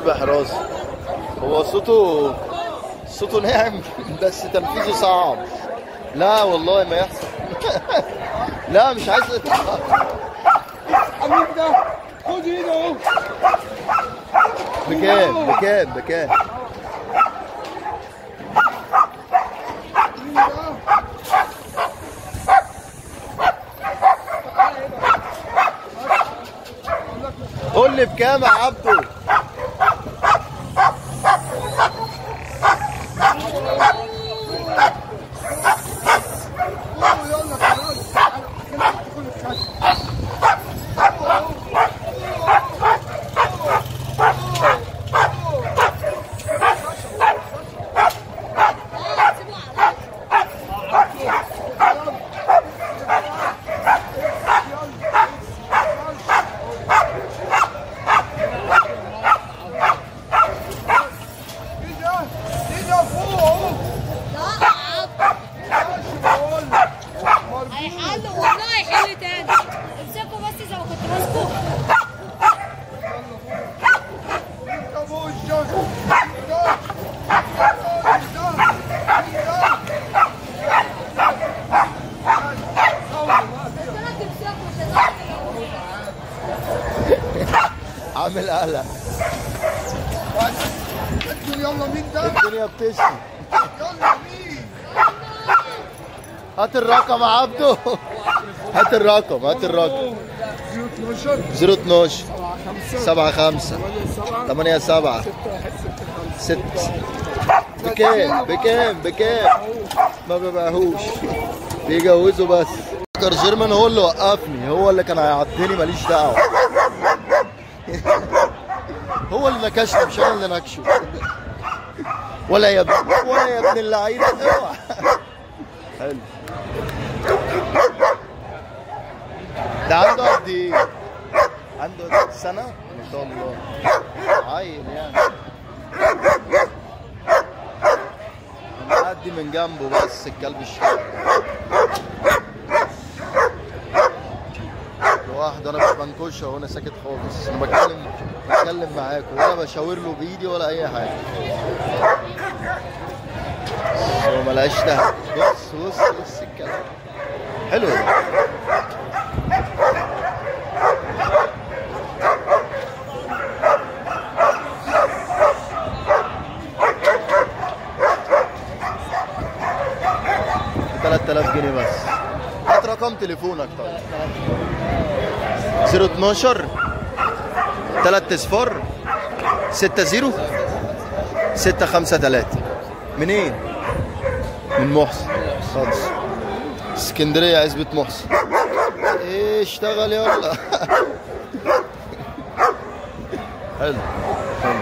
قلب حراسة هو صوته صوته ناعم بس تنفيذه صعب لا والله ما يحصل لا مش عايز حبيبي ده خد ايده اهو بكام بكام بكام قول لي بكام يا عبدو يلا خلاص كل الشاشة ايده ايده فوق اهو ماشي بقول لك مربوط هيحل والله هيحل تاني امسكوا بس زي ما كنت ماسكه انت ابو الشجر ده انا تمسكوا عامل قلق يلا مين ده؟ الدنيا بتشتي يلا مين؟ هات الرقم يا عبدو هات الرقم هات الرقم 012 012 7 7 5 5 8 8 7 7 6 بكام بكام بكام ما ببيعهوش بيجوزوا بس فكر جيرمان هو اللي وقفني هو اللي كان هيعضني ماليش دعوه هو اللي نكشني مش انا اللي نكشه ولا يا ابن ولا يا ابن اللعيبه اوعى حلو ده عنده قد ايه؟ عنده قد سنة؟ ما شاء الله عيل يعني انا معدي من جنبه بس الكلب الشارع لوحده انا مش بنكشه وانا ساكت خالص انا بتكلم بتكلم معاكم ولا بشاور له بايدي ولا اي حاجه بس هو ملهاش ده بص بص بص الكلام حلو ده ب 3000 جنيه بس هات رقم تليفونك طيب 012 3 اصفار 60 653 منين؟ من محسن خالص اسكندرية عزبة محسن ايه اشتغل يلا حلو حلو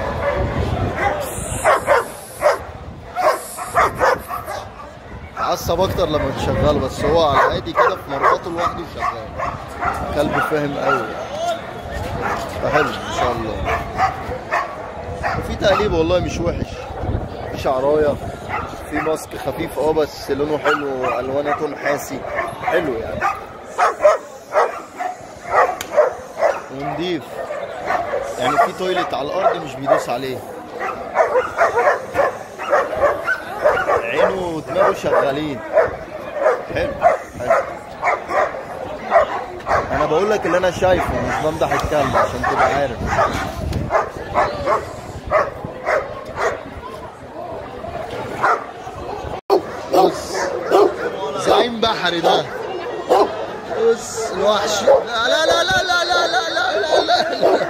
عصب اكتر لما تشغله بس هو على العادي كده في مربطه لوحده شغال كلب فاهم قوي فحلو ان شاء الله وفي تقليب والله مش وحش في شعرايه في ماسك خفيف اه بس لونه حلو والوانه نحاسي حلو يعني ونضيف يعني في تويلت على الارض مش بيدوس عليه عينه ودماغه شغالين حلو حلو انا بقول لك اللي انا شايفه مش بمدح الكلب عشان تبقى عارف بص زعيم بحري ده بص الوحش لا لا لا لا لا لا لا لا لا لا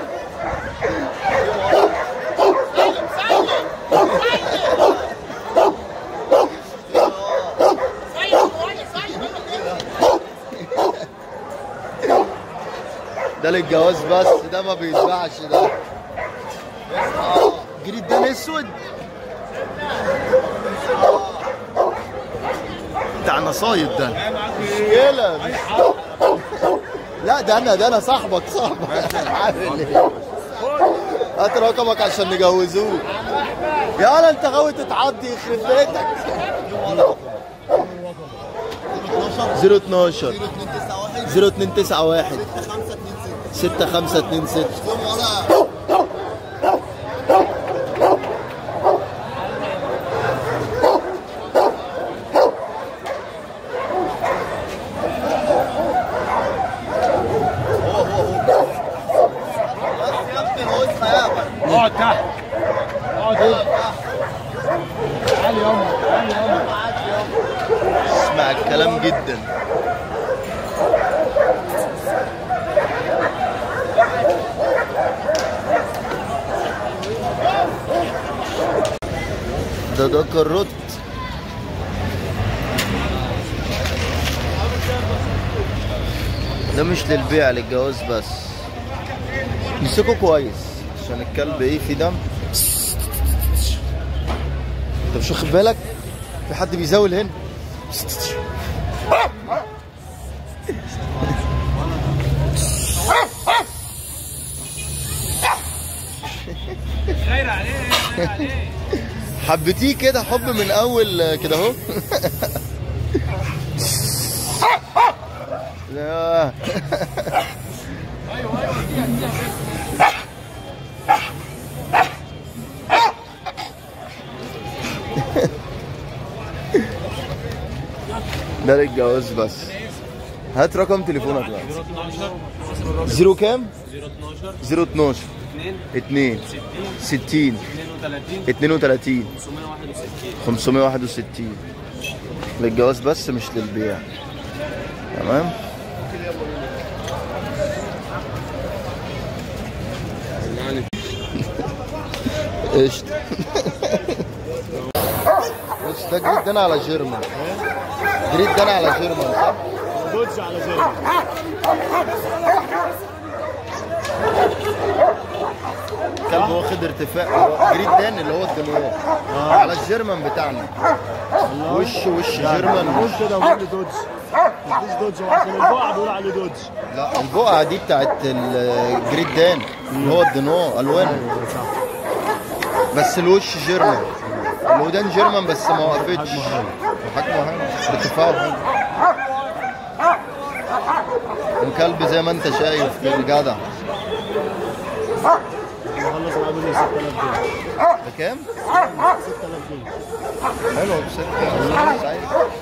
ده للجواز بس ده ما بيتباعش ده آه، جريد ده اسود بتاع نصايد ده مشكلة لا ده انا ده انا صاحبك صاحبك عامل ايه هات رقمك عشان نجوزوك يا انت غاوي تتعدي يخرب بيتك 012 0291 6526 ده ده كروت ده مش للبيع للجواز بس يمسكوا كويس عشان الكلب ايه في دم انت مش واخد بالك في حد بيزاول هنا غير عليه غير عليه حبيتيه كده حب من اول كده اهو لا. ده للجواز بس هات رقم تليفونك بقى 012 زيرو كام؟ 012 زيرو 12 2 2 60 60 32 32 561 561 للجواز بس مش للبيع تمام قشطة بص ده جريد ده على جيرمان جريد ده على جيرمان صح؟ دوج على زي كلب واخد ارتفاع هو جريد دان اللي هو الدنيا على الجيرمان بتاعنا وش وش جيرمان بقول كده بقول لي دوج مفيش دوج هو عشان البقعه بيقول عليه دوج لا البقعة دي بتاعت الجريد دان اللي هو الدنو الوان بس الوش جيرمان الودان جيرمان بس ما وقفتش حجمه حلو ارتفاعه حلو وكلب زي ما انت شايف كده جدع نخلص العاب ب 6000 جنيه بكام؟ 6000 جنيه حلو بستة سعيد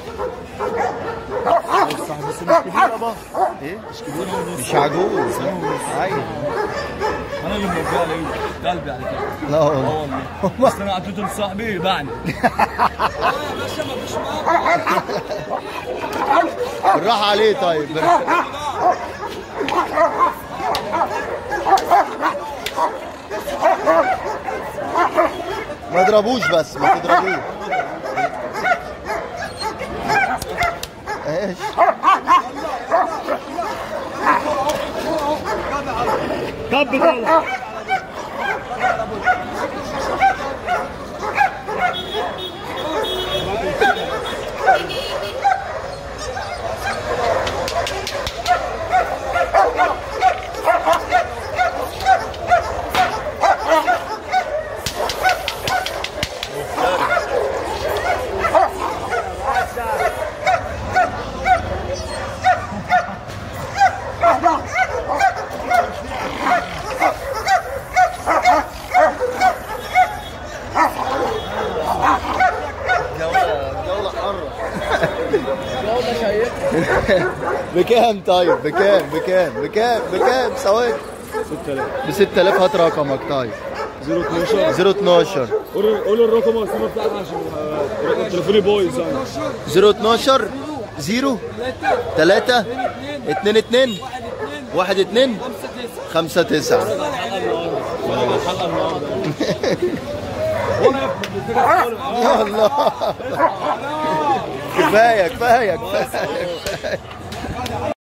صح بس مش كبير يابا ايه؟ مش كبير مش عجوز عادي انا اللي موجع لي قلبي على كده لا والله والله بس انا اعطيته لصاحبي باعني بالراحة عليه طيب ما تضربوش بس ما تضربوش ايش كب طالع جولة جولة حرة بكام طيب بكام بكام بكام بكام ثواني 6000 ب 6000 هات رقمك طيب 012 012 قول قول الرقم والسيمه بتاعك عشان آه، رقم تليفوني بايظ انا 012 0 3 2 2 1 2 5 9 الحلقه النهارده يا الله كفايه كفايه كفايه